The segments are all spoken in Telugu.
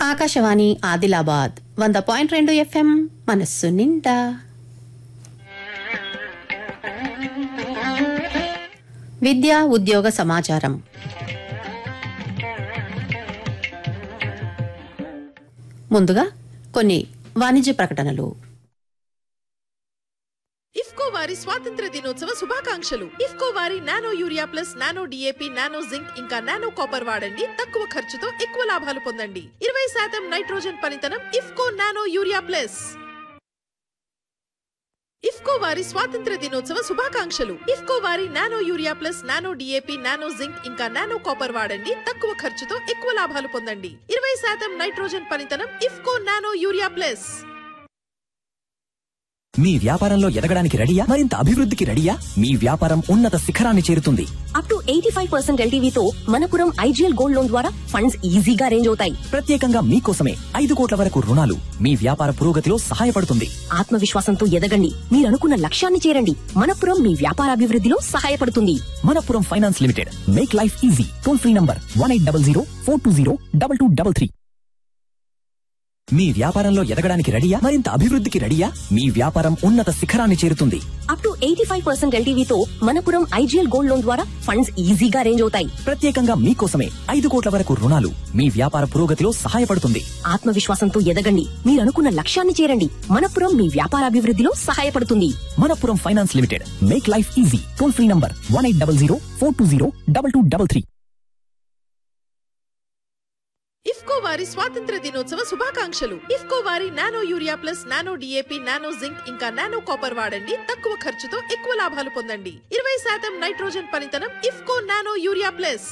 ఆకాశవాణి ఆదిలాబాద్ వంద పాయింట్ రెండు ఎఫ్ఎం మనస్సు నిండా విద్యా ఉద్యోగ సమాచారం ముందుగా కొన్ని వాణిజ్య ప్రకటనలు ఇఫ్కో వారి స్వాతంత్ర దినోత్సవ శుభాకాంక్షలు ఇఫ్కో వారి nano urea plus nano DAP nano zinc ఇంకా నానో కాపర్ వాడండి తక్కువ ఖర్చుతో ఎక్కువ లాభాలు పొందండి ఇరవై శాతం నైట్రోజన్ పనితనం IFFCO nano urea plus IFFCO వారి స్వాతంత్ర దినోత్సవ శుభాకాంక్షలు ఇఫ్కో వారి nano urea plus nano DAP nano zinc ఇంకా నానో కాపర్ వాడండి తక్కువ ఖర్చుతో ఎక్కువ లాభాలు పొందండి ఇరవై శాతం నైట్రోజన్ పనితనం ఇఫ్కో నానో యూరియా ప్లస్ మీ వ్యాపారంలో ఎదగడానికి రెడీయా మరింత అభివృద్ధికి రెడీయా మీ వ్యాపారం ఉన్నత శిఖరాన్ని చేరుతుంది up to eighty five percent ఎల్టీవీతో మనపురం ఐజీఎల్ గోల్డ్ లోన్ ద్వారా ఫండ్స్ ఈజీగా అరేంజ్ అవుతాయి ప్రత్యేకంగా మీకోసమే ఐదు కోట్ల వరకు రుణాలు మీ వ్యాపార పురోగతిలో సహాయపడుతుంది ఆత్మవిశ్వాసంతో ఎదగండి మీరు అనుకున్న లక్ష్యాన్ని చేరండి మనపురం మీ వ్యాపారాభివృద్ధిలో సహాయపడుతుంది Manappuram finance limited make life easy toll free number one eight double zero four two zero double two double three మీ వ్యాపారంలో ఎదగడానికి రెడీయా మరింత అభివృద్ధికి రెడీయా మీ వ్యాపారం ఉన్నత శిఖరాన్ని చేరుతుంది up to eighty five percent ఎల్టీవీతో మనపురం ఐజీఎల్ గోల్డ్ లోన్ ద్వారా ఫండ్స్ ఈజీగా అరేంజ్ అవుతాయి ప్రత్యేకంగా మీకోసమే ఐదు కోట్ల వరకు రుణాలు మీ వ్యాపార పురోగతిలో సహాయపడుతుంది ఆత్మవిశ్వాసంతో ఎదగండి మీరు అనుకున్న లక్ష్యాన్ని చేరండి మనపురం మీ వ్యాపారాభివృద్ధిలో సహాయపడుతుంది Manappuram finance limited make life easy toll free number one eight double zero four two zero double two double three IFFCO వారి స్వాతంత్ర దినోత్సవ శుభాకాంక్షలు ఇఫ్కో వారి nano urea plus nano DAP nano zinc ఇంకా నానో కాపర్ వాడండి తక్కువ ఖర్చుతో ఎక్కువ లాభాలు పొందండి ఇరవై శాతం నైట్రోజన్ పనితనం IFFCO nano urea plus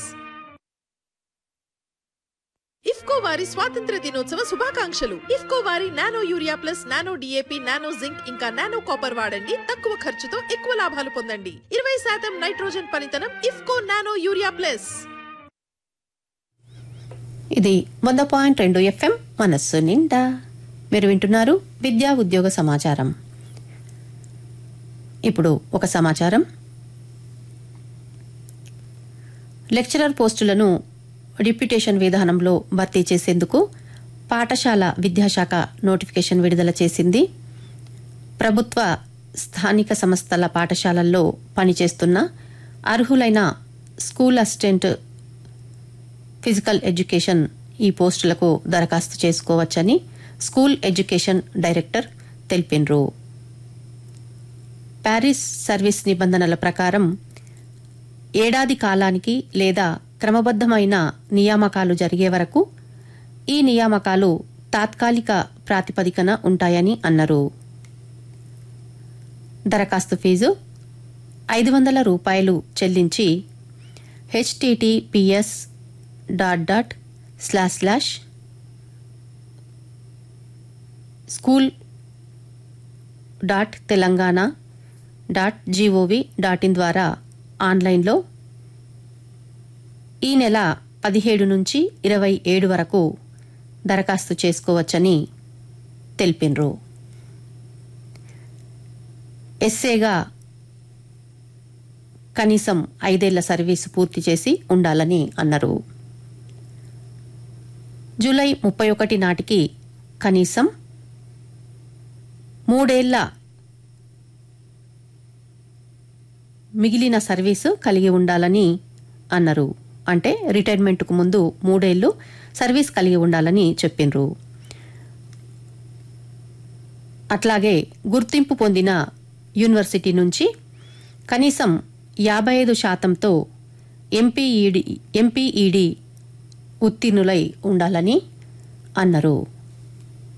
IFFCO వారి స్వాతంత్ర దినోత్సవ శుభాకాంక్షలు ఇఫ్కో వారి nano urea plus nano DAP nano zinc ఇంకా నానో కాపర్ వాడండి తక్కువ ఖర్చుతో ఎక్కువ లాభాలు పొందండి ఇరవై శాతం నైట్రోజన్ పనితనం ఇఫ్కో నానో యూరియా ప్లస్ ఇది వంద పాయింట్ రెండు ఎఫ్ఎం మనస్సు నిండా మీరు వింటున్నారు విద్యా ఉద్యోగ సమాచారం ఇప్పుడు ఒక సమాచారం లెక్చరర్ పోస్టులను డిప్యుటేషన్ విధానంలో భర్తీ చేసేందుకు పాఠశాల విద్యాశాఖ నోటిఫికేషన్ విడుదల చేసింది ప్రభుత్వ స్థానిక సంస్థల పాఠశాలల్లో పనిచేస్తున్న అర్హులైన స్కూల్ అసిస్టెంట్ ఫిజికల్ ఎడ్యుకేషన్ ఈ పోస్టులకు దరఖాస్తు చేసుకోవచ్చని స్కూల్ ఎడ్యుకేషన్ డైరెక్టర్ తెలిపినరు ప్యారిస్ సర్వీస్ నిబంధనల ప్రకారం ఏడాది కాలానికి లేదా క్రమబద్దమైన నియామకాలు జరిగే వరకు ఈ నియామకాలు తాత్కాలిక ప్రాతిపదికన ఉంటాయని అన్నారు దరఖాస్తు ఫీజు ఐదు వందల రూపాయలు చెల్లించి HTTPS dot dot slash slash school dot Telangana dot gov dot in ద్వారా ఆన్లైన్లో ఈ నెల పదిహేడు నుంచి ఇరవై ఏడు వరకు దరఖాస్తు చేసుకోవచ్చని తెలిపినరు ఎస్ఏగా కనీసం ఐదేళ్ల సర్వీసు పూర్తి చేసి ఉండాలని అన్నారు జూలై ముప్పై ఒకటి నాటికి కనీసం మూడేళ్ల మిగిలిన సర్వీసు కలిగి ఉండాలని అన్నారు అంటే రిటైర్మెంట్కు ముందు మూడేళ్లు సర్వీస్ కలిగి ఉండాలని చెప్పిండ్రు అట్లాగే గుర్తింపు పొందిన యూనివర్సిటీ నుంచి కనీసం యాభై ఐదు శాతంతో ఎంపీఈడి ఎంపీఈడి ఉత్తీర్ణులై ఉండాలని అన్నారు